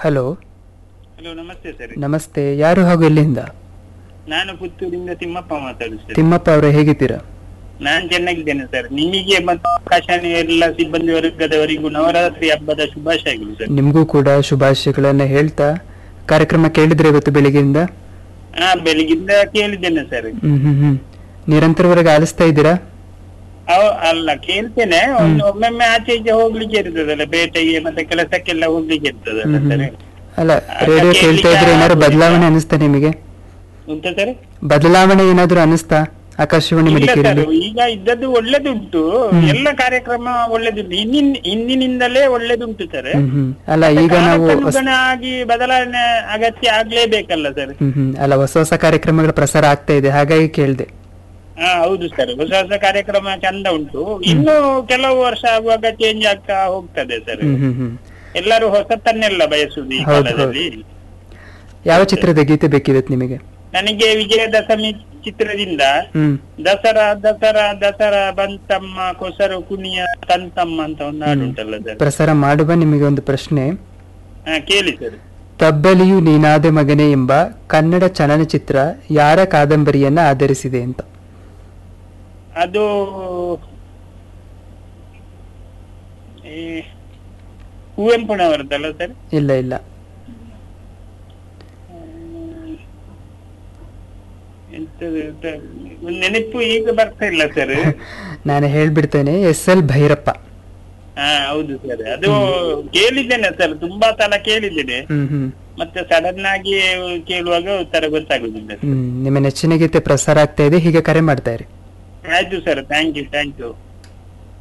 Hello hello ನಮಸ್ತೆ sir ನಮಸ್ತೆ ಯಾರು ಹಾಗೂ ಎಲ್ಲಿಂದ ನಾನು ಪುತ್ತೂರಿಂದ ತಿಮ್ಮಪ್ಪ ಮಾತಾಡುದು ಸರ್ ತಿಮ್ಮಪ್ಪ ಅವರೇ ಹೇಗಿದ್ದೀರಾ ನಾನ್ ಚೆನ್ನಾಗಿದ್ದೇನೆ ಸರ್ ನಿಮಗೆ ಮತ್ತು ಆಕಾಶವಾಣಿ ಎಲ್ಲ ಸಿಬ್ಬಂದಿ ವರ್ಗದವರಿಗೂ ನವರಾತ್ರಿ ಹಬ್ಬದ ಶುಭಾಶಯಗಳು ಸರ್ ನಿಮಗೂ ಕೂಡ ಶುಭಾಶಯಗಳನ್ನ ಹೇಳ್ತಾ ಕಾರ್ಯಕ್ರಮ ಕೇಳಿದ್ರೆ ಇವತ್ತು ಬೆಳಿಗ್ಗೆಯಿಂದ ಹಾ ಬೆಳಿಗ್ಗಿಂದ ಕೇಳಿದ್ದೇನೆ ಸರ್ ಹ್ಮ್ ಹ್ಮ್ ಹ್ಮ್ ನಿರಂತರವರೆಗೆ ಆಲಿಸ್ತಾ ಇದ್ದೀರಾ ಅವ್- ಅಲ್ಲ ಕೇಳ್ತೇನೆ ಒಂದು ಒಮ್ಮೊಮ್ಮೆ ಆಚೆ ಈಚೆ ಹೋಗ್ಲಿಕ್ಕೆ ಇರ್ತದಲ್ಲ ಬೇಟೆಗೆ ಮತ್ತೆ ಕೆಲಸಕ್ಕೆಲ್ಲ ಹೋಗ್ಲಿಕ್ಕೆ ಇರ್ತದಲ್ಲ ಹ್ಮ್ ಸರ್ ಹ್ಮ್. ಅಲ್ಲ ರೇಡಿಯೋ ಕೇಳ್ತಾ ಇದ್ರೆ ಏನಾದ್ರು ಬದಲಾವಣೆ ಅನಿಸ್ತಾ ನಿಮಗೆ ಉಂಟ ಸರ್ ಬದಲಾವಣೆ ಏನಾದ್ರು ಅನಿಸ್ತಾ ಆಕಾಶವಾಣಿ ಇಲ್ಲ ಸರ್ ಮಡಿಕೇರಿಯಲ್ಲಿ ಈಗ ಇದ್ದದ್ದು ಒಳ್ಳೇದುಂಟು ಹ್ಮ್. ಎಲ್ಲ ಕಾರ್ಯಕ್ರಮ ಒಳ್ಳೇದುಂಟು ಇನ್ನಿನ್ ಇಂದಿನಿಂದಲೇ ಒಳ್ಳೇದುಂಟು ಸರ್ ಹ್ಮ್ ಹ್ಮ್ ಅಲ್ಲ ಈಗ ನಾವು ಹೊಸ- ಆಗಿ ಬದಲಾವಣೆ ಅಗತ್ಯ ಆಗ್ಲೇಬೇಕಲ್ಲ ಸರ್ ಹ್ಮ್ ಹ್ಮ್ ಅಲ್ಲ ಹೊಸ ಹೊಸ ಕಾರ್ಯಕ್ರಮಗಳ ಪ್ರಸಾರ ಆಗ್ತಾ ಇದೆ ಹಾಗಾಗಿ ಕೇಳಿದೆ ಹಾ ಹೌದು ಸರ್ ಹೊಸ ಹೊಸ ಕಾರ್ಯಕ್ರಮ ಚಂದ ಉಂಟು ಇನ್ನು ಕೆಲವು ವರ್ಷ ಆಗುವಾಗ ಚೇಂಜ್ ಆಗ್ತಾ ಹೋಗ್ತದೆ ಸರ್ ಹ್ಮ್ ಹ್ಮ್ ಹ್ಮ್ ಎಲ್ಲರೂ ಹೊಸತನ್ನೆಲ್ಲ ಬಯಸುದು ಈ ಹೌದು, ಕಾಲದಲ್ಲಿ ಯಾವ ಚಿತ್ರದ ಗೀತೆ ಬೇಕಿರುತ್ತೆ ನಿಮಗೆ ನನಗೆ ವಿಜಯದಶಮಿ ಚಿತ್ರದಿಂದ ಹ್ಮ್ ದಸರಾ ದಸರಾ ದಸರಾ ಬಂತಮ್ಮ ಕೊಸರು ಕುಣಿಯ ತಂತಮ್ಮ ಅಂತ ಒಂದು ಹಾಡು ಉಂಟಲ್ಲ ಸರ್ ಪ್ರಸಾರ ಮಾಡುವ ನಿಮಗೆ ಒಂದು ಪ್ರಶ್ನೆ ಹಾ ಕೇಳಿ ಸರ್ ತಬ್ಬಲಿಯು ನೀನಾದೆ ಮಗನೇ ಎಂಬ ಕನ್ನಡ ಚಲನಚಿತ್ರ ಯಾರ ಕಾದಂಬರಿಯನ್ನ ಆಧರಿಸಿದೆ ಅಂತ ಅದು ಈ ಕುವೆಂಪುನವರದ್ದಲ್ಲ ಸರ್ ಇಲ್ಲ ಇಲ್ಲ ಎಂತದು ಅಂತ ಒಂದ್ ನೆನಪು ಈಗ ಬರ್ತಾ ಇಲ್ಲ ಸರ್ ನಾನು ಹೇಳ್ಬಿಡ್ತೇನೆ ಎಸ್ ಎಲ್ ಭೈರಪ್ಪ ಹಾ ಹೌದು ಸರ್ ಅದು ಕೇಳಿದ್ದೇನೆ ಸರ್ ತುಂಬಾ ಸಲ ಕೇಳಿದ್ದೇನೆ ಹ್ಮ್ ಹ್ಮ್ ಮತ್ತೆ ಸಡನ್ ಆಗಿ ಕೇಳುವಾಗ ಉತ್ತರ ಗೊತ್ತಾಗುದಿಲ್ಲ sir. ಹ್ಮ್ ನಿಮ್ಮ ನೆಚ್ಚಿನ ಗೀತೆ ಪ್ರಸಾರ ಆಗ್ತಾ ಇದೆ ಹೀಗೆ ಕರೆ ಮಾಡ್ತಾ ಇರಿ ಆಯ್ತು sir thank you thank you